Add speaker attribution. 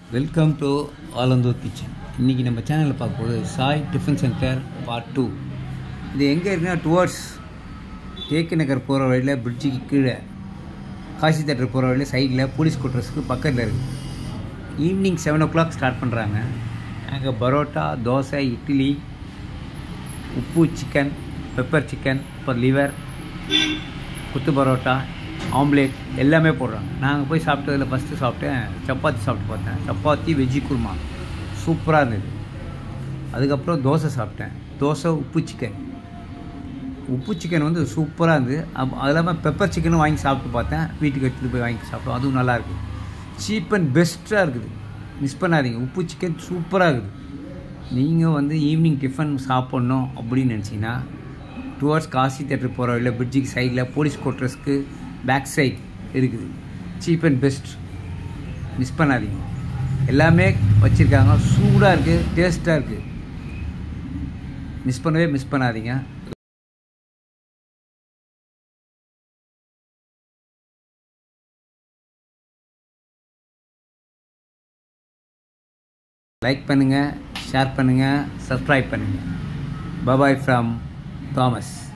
Speaker 1: welcome to Alandur kitchen இன்றைக்கி நம்ம சேனலில் பார்க்க போகிறது Sai tiffin centre part two இது எங்கே இருக்குன்னா டுவர்ட்ஸ் கேக்கு நகர் போகிற வழியில் பிரிட்ஜுக்கு கீழே காசி தேட்டர் போகிற வழியில் சைடில் போலீஸ் குவார்ட்டர்ஸ்க்கு பக்கத்தில் இருக்குது evening seven o'clock start பண்ணுறாங்க அங்கே பரோட்டா தோசை இட்லி உப்பு சிக்கன் பெப்பர் சிக்கன் அப்புறம் லிவர் குத்து பரோட்டா ஆம்லேட் எல்லாமே போடுறாங்க நாங்கள் போய் சாப்பிட்டதில் ஃபஸ்ட்டு சாப்பிட்டேன் சப்பாத்தி சாப்பிட்டு பார்த்தேன் சப்பாத்தி வெஜ்ஜி குருமா சூப்பராக இருந்தது அதுக்கப்புறம் தோசை சாப்பிட்டேன் தோசை உப்பு சிக்கன் உப்பு சிக்கன் வந்து சூப்பராக இருந்தது அப் அது இல்லாமல் பெப்பர் சிக்கனும் வாங்கி சாப்பிட்டு பார்த்தேன் வீட்டுக்கு எடுத்துகிட்டு போய் வாங்கி சாப்பிட்டோம் அதுவும் நல்லாயிருக்கு சீப் அண்ட் பெஸ்ட்டாக இருக்குது மிஸ் பண்ணாதீங்க உப்பு சிக்கன் சூப்பராக இருக்குது நீங்கள் வந்து ஈவினிங் டிஃபன் சாப்பிட்ணும் அப்படின்னு நினச்சிங்கன்னா டுவர்ட்ஸ் காசி தேட்டர் போகிற வழியில் பிரிட்ஜுக்கு சைடில் போலீஸ் குவார்ட்டர்ஸ்க்கு பேக் சைட் இருக்குது சீப் அண்ட் பெஸ்ட் மிஸ் பண்ணாதீங்க எல்லாமே வச்சுருக்காங்க சூடாக இருக்குது டேஸ்ட்டாக இருக்குது மிஸ் பண்ணவே மிஸ் பண்ணாதீங்க லைக் பண்ணுங்கள் ஷேர் பண்ணுங்கள் சப்ஸ்கிரைப் பண்ணுங்கள் பபாய் ஃப்ரம் தாமஸ்